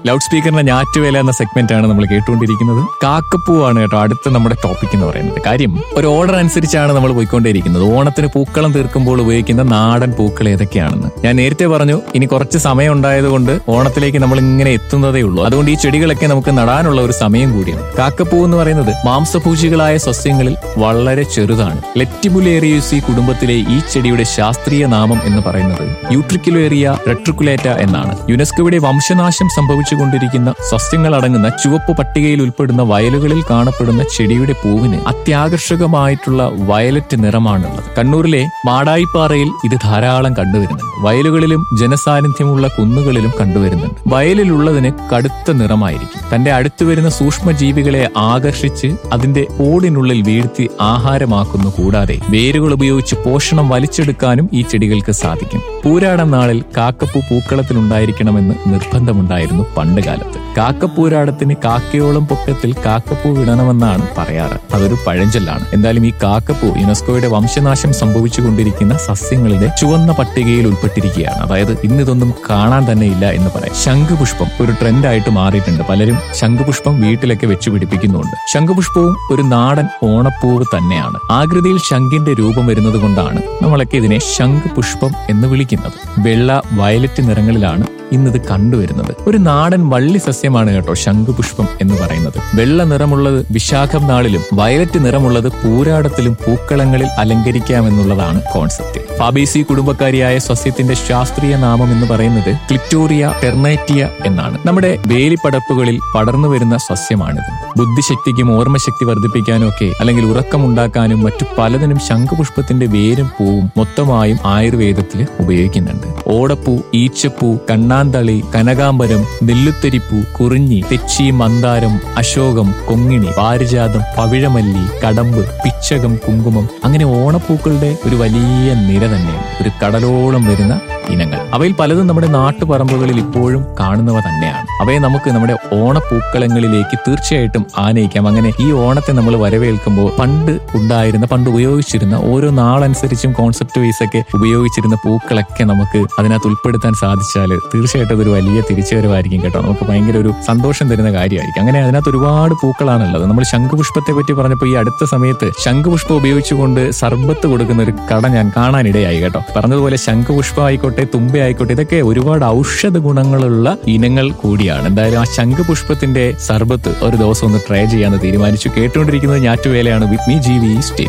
loud സ്പീക്കറിന്റെ ഞാറ്റുവേല എന്ന segment ആണ് നമ്മൾ കേട്ടുകൊണ്ടിരിക്കുന്നത് കാക്കപ്പൂവാണ് കേട്ടോ അടുത്ത നമ്മുടെ ടോപ്പിക് എന്ന് പറയുന്നത് കാര്യം ഒരു ഓർഡർ അനുസരിച്ചാണ് നമ്മൾ പോയിക്കൊണ്ടേയിരിക്കുന്നത് ഓണത്തിന് പൂക്കളം തീർക്കുമ്പോൾ ഉപയോഗിക്കുന്ന നാടൻ പൂക്കൾ ഏതൊക്കെയാണെന്ന് ഞാൻ നേരത്തെ പറഞ്ഞു ഇനി കുറച്ച് സമയം ഉണ്ടായതുകൊണ്ട് ഓണത്തിലേക്ക് നമ്മൾ ഇങ്ങനെ എത്തുന്നതേ ഉള്ളൂ അതുകൊണ്ട് ഈ ചെടികളൊക്കെ നമുക്ക് നടാനുള്ള ഒരു സമയം കൂടിയാണ് കാക്കപ്പൂ എന്ന് പറയുന്നത് മാംസഭൂഷികളായ സസ്യങ്ങളിൽ വളരെ ചെറുതാണ് ലെറ്റിബുലേറിയൂസി കുടുംബത്തിലെ ഈ ചെടിയുടെ ശാസ്ത്രീയ നാമം എന്ന് പറയുന്നത് യൂട്രിക്കുലേറിയ റെട്രിക്കുലേറ്റ എന്നാണ് യുനെസ്കോയുടെ വംശനാശം സംഭവിച്ചുകൊണ്ടിരിക്കുന്ന സസ്യങ്ങൾ അടങ്ങുന്ന ചുവപ്പ് പട്ടികയിൽ ഉൾപ്പെടുന്ന വയലുകളിൽ കാണപ്പെടുന്ന ചെടിയുടെ പൂവിന് അത്യാകർഷകമായിട്ടുള്ള വയലറ്റ് നിറമാണുള്ളത് കണ്ണൂരിലെ മാടായിപ്പാറയിൽ ഇത് ധാരാളം കണ്ടുവരുന്നുണ്ട് വയലുകളിലും ജനസാന്നിധ്യമുള്ള കുന്നുകളിലും കണ്ടുവരുന്നുണ്ട് വയലിലുള്ളതിന് കടുത്ത നിറമായിരിക്കും തന്റെ അടുത്തു വരുന്ന സൂക്ഷ്മജീവികളെ ആകർഷിച്ച് അതിന്റെ ഓടിനുള്ളിൽ വീഴ്ത്തി ആഹാരമാക്കുന്നു കൂടാതെ വേരുകൾ ഉപയോഗിച്ച് പോഷണം വലിച്ചെടുക്കാനും ഈ ചെടികൾക്ക് സാധിക്കും പൂരാടം നാളിൽ കാക്കപ്പൂ പൂക്കളത്തിലുണ്ടായിരിക്കണമെന്ന് നിർബന്ധമുണ്ടായിരുന്നു പണ്ട് കാലത്ത് കാക്കപ്പൂരാടത്തിന് കാക്കയോളം പൊക്കത്തിൽ കാക്കപ്പൂ വിടണമെന്നാണ് പറയാറ് അതൊരു പഴഞ്ചൊല്ലാണ് എന്തായാലും ഈ കാക്കപ്പൂ യുനെസ്കോയുടെ വംശനാശം സംഭവിച്ചുകൊണ്ടിരിക്കുന്ന സസ്യങ്ങളുടെ ചുവന്ന പട്ടികയിൽ ഉൾപ്പെട്ടിരിക്കുകയാണ് അതായത് ഇന്ന് ഇതൊന്നും കാണാൻ തന്നെ ഇല്ല എന്ന് പറയാം ശംഖുപുഷ്പം ഒരു ട്രെൻഡായിട്ട് മാറിയിട്ടുണ്ട് പലരും ശംഖുപുഷ്പം വീട്ടിലൊക്കെ വെച്ച് പിടിപ്പിക്കുന്നുണ്ട് ശംഖുപുഷ്പവും ഒരു നാടൻ ഓണപ്പൂവ് തന്നെയാണ് ആകൃതിയിൽ ശംഖിന്റെ രൂപം വരുന്നത് കൊണ്ടാണ് നമ്മളൊക്കെ ഇതിനെ ശംഖുപുഷ്പം എന്ന് വിളിക്കുന്നത് വെള്ള വയലറ്റ് നിറങ്ങളിലാണ് ഇന്നിത് കണ്ടുവരുന്നത് ഒരു നാടൻ വള്ളി സസ്യമാണ് കേട്ടോ ശംഖുപുഷ്പം എന്ന് പറയുന്നത് വെള്ള നിറമുള്ളത് വിശാഖം നാളിലും വയലറ്റ് നിറമുള്ളത് പൂരാടത്തിലും പൂക്കളങ്ങളിൽ അലങ്കരിക്കാമെന്നുള്ളതാണ് കോൺസെപ്റ്റ് ഫാബീസി കുടുംബക്കാരിയായ സസ്യത്തിന്റെ ശാസ്ത്രീയ നാമം എന്ന് പറയുന്നത് ക്ലിറ്റോറിയ ടെർനൈറ്റിയ എന്നാണ് നമ്മുടെ വേലിപ്പടപ്പുകളിൽ പടർന്നു വരുന്ന സസ്യമാണിത് ബുദ്ധിശക്തിക്കും ഓർമ്മശക്തി വർദ്ധിപ്പിക്കാനും ഒക്കെ അല്ലെങ്കിൽ ഉറക്കമുണ്ടാക്കാനും മറ്റു പലതിനും ശംഖുപുഷ്പത്തിന്റെ വേരും പൂവും മൊത്തമായും ആയുർവേദത്തിൽ ഉപയോഗിക്കുന്നുണ്ട് ഓടപ്പൂ ഈച്ചപ്പൂ കണ്ണാന്തളി കനകാംബരം നെല്ലുത്തരിപ്പൂ കുറിഞ്ഞി തെച്ചി മന്ദാരം അശോകം കൊങ്ങിണി പാരിജാതം പവിഴമല്ലി കടമ്പ് പിച്ചകം കുങ്കുമം അങ്ങനെ ഓണപ്പൂക്കളുടെ ഒരു വലിയ നിര തന്നെയാണ് ഒരു കടലോളം വരുന്ന ഇനങ്ങൾ അവയിൽ പലതും നമ്മുടെ നാട്ടുപറമ്പുകളിൽ ഇപ്പോഴും കാണുന്നവ തന്നെയാണ് അവയെ നമുക്ക് നമ്മുടെ ഓണപ്പൂക്കളങ്ങളിലേക്ക് തീർച്ചയായിട്ടും ആനയിക്കാം അങ്ങനെ ഈ ഓണത്തെ നമ്മൾ വരവേൽക്കുമ്പോൾ പണ്ട് ഉണ്ടായിരുന്ന പണ്ട് ഉപയോഗിച്ചിരുന്ന ഓരോ നാളനുസരിച്ചും കോൺസെപ്റ്റ് വൈസ് ഒക്കെ ഉപയോഗിച്ചിരുന്ന പൂക്കളൊക്കെ നമുക്ക് അതിനകത്ത് ഉൾപ്പെടുത്താൻ സാധിച്ചാൽ തീർച്ചയായിട്ടും അതൊരു വലിയ തിരിച്ചുവരവായിരിക്കും കേട്ടോ നമുക്ക് ഭയങ്കര ഒരു സന്തോഷം തരുന്ന കാര്യമായിരിക്കും അങ്ങനെ അതിനകത്ത് ഒരുപാട് പൂക്കളാണുള്ളത് നമ്മൾ ശംഖുപുഷ്പത്തെ പറ്റി പറഞ്ഞപ്പോൾ ഈ അടുത്ത സമയത്ത് ശംഖുപുഷ്പം ഉപയോഗിച്ചുകൊണ്ട് സർബത്ത് കൊടുക്കുന്ന ഒരു കട ഞാൻ കാണാനിടയായി കേട്ടോ പറഞ്ഞതുപോലെ ശംഖുപുഷ്പം ആയിക്കോട്ടെ തുമ്പ ആയിക്കോട്ടെ ഇതൊക്കെ ഒരുപാട് ഔഷധ ഗുണങ്ങളുള്ള ഇനങ്ങൾ കൂടിയാണ് എന്തായാലും ആ ശംഖുപുഷ്പത്തിന്റെ സർബത്ത് ഒരു ദിവസം ഒന്ന് ട്രൈ ചെയ്യാന്ന് തീരുമാനിച്ചു കേട്ടുകൊണ്ടിരിക്കുന്നത് ഞാറ്റുവേലയാണ് with me G V stay